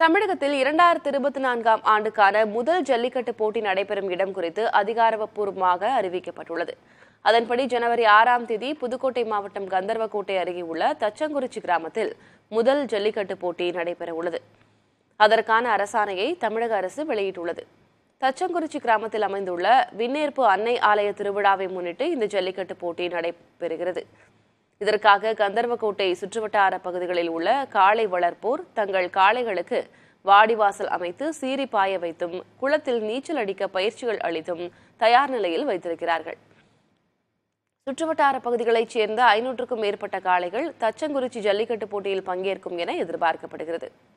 தமிழகத்தில் இரண்டாயிரத்தி இருபத்தி நான்காம் ஆண்டுக்கான முதல் ஜல்லிக்கட்டு போட்டி நடைபெறும் இடம் குறித்து அதிகாரப்பூர்வமாக அறிவிக்கப்பட்டுள்ளது அதன்படி ஜனவரி ஆறாம் தேதி புதுக்கோட்டை மாவட்டம் கந்தர்வக்கோட்டை அருகே உள்ள தச்சங்குறிச்சி கிராமத்தில் முதல் ஜல்லிக்கட்டு போட்டி நடைபெற உள்ளது அதற்கான அரசாணையை தமிழக அரசு வெளியிட்டுள்ளது தச்சங்குறிச்சி கிராமத்தில் அமைந்துள்ள விண்ணேற்பு அன்னை ஆலய திருவிழாவை முன்னிட்டு இந்த ஜல்லிக்கட்டு போட்டி நடைபெறுகிறது இதற்காக கந்தர்வக்கோட்டை சுற்றுவட்டார பகுதிகளில் உள்ள காளை வளர்ப்போர் தங்கள் காளைகளுக்கு வாடிவாசல் அமைத்து சீறி பாய வைத்தும் குளத்தில் நீச்சல் அடிக்க பயிற்சிகள் அளித்தும் தயார் நிலையில் வைத்திருக்கிறார்கள் சுற்றுவட்டார பகுதிகளைச் சேர்ந்த ஐநூற்றுக்கும் மேற்பட்ட காளைகள் தச்சங்குறிச்சி ஜல்லிக்கட்டு போட்டியில் பங்கேற்கும் என எதிர்பார்க்கப்படுகிறது